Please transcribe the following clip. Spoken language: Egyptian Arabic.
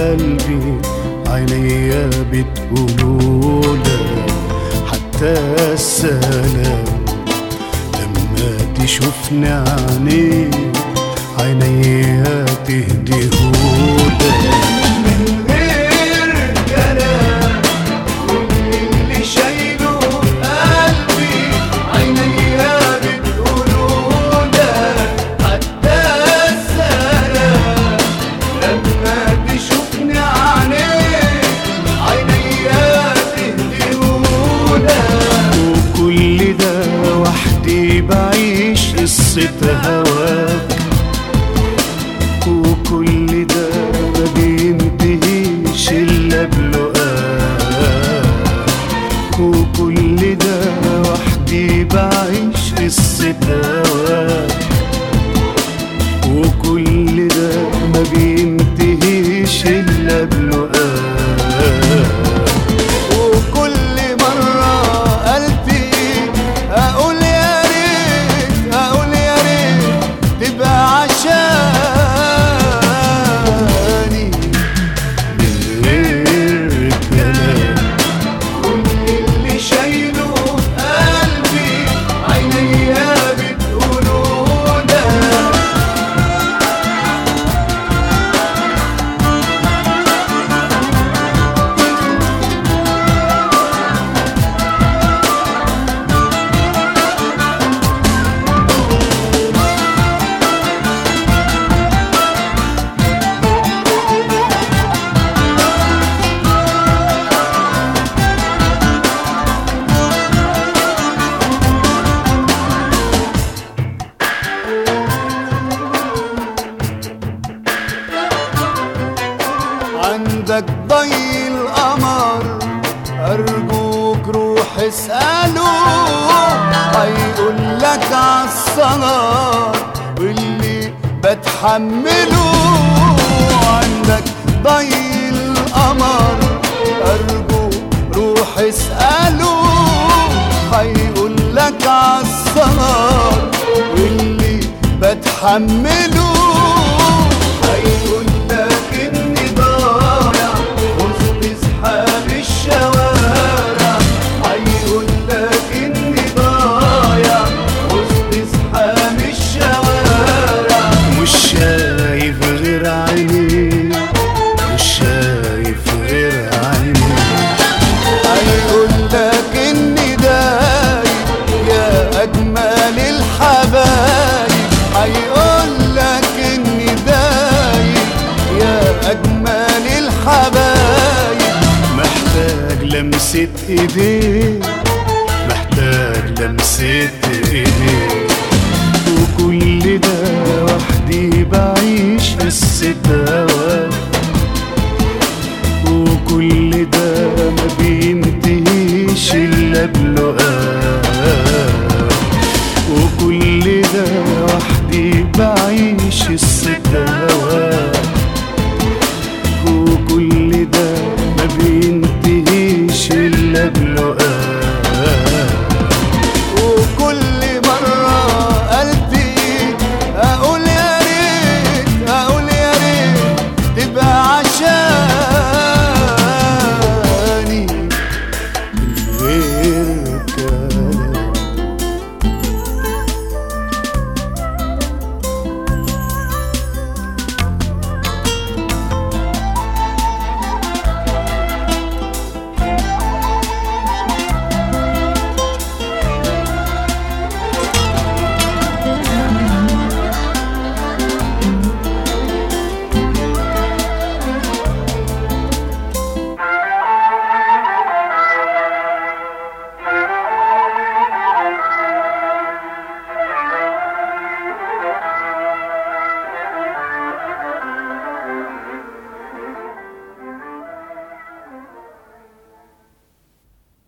قلبي عينيا بتقولوا لك حتى السلام لما تشوفني عينيك عينيا تهديهولك من غير كلام كل اللي شايله قلبي عينيا بتقولوا ده حتى السلام لما تشوفني عينيك عينيا تهديهولك وكل ده وحدي بعيش قصة هواك وكل ده ما بينتهيش إلا بلقاك وكل ده وحدي بعيش قصة هواك وكل ده ما بينتهيش إلا بلقاك وكل مرة قلبي أقول يا ريت أقول يا ريت تبقى عشاني من غير كلام كل اللي شايله قلبي عينيا بتقولوا ده عندك ضي القمر أرجوك روح اسأله هيقول لك عالصلاة واللي بتحمله عندك ضي القمر أرجوك روح اسأله هيقول لك عالصلاة واللي بتحمله هيقول لك اني ضايع وسط زحام الشوارع هيقول لك اني ضايع وسط زحام الشوارع مش شايف غير عيني مش شايف غير عيني هيقول لك اني دايب يا اجمل الحبايب هيقول لك اني دايب يا اجمل الحبايب محتاج لمسة ايديك محتاج لمسة ايديك وكل ده وحدي بعيش قصة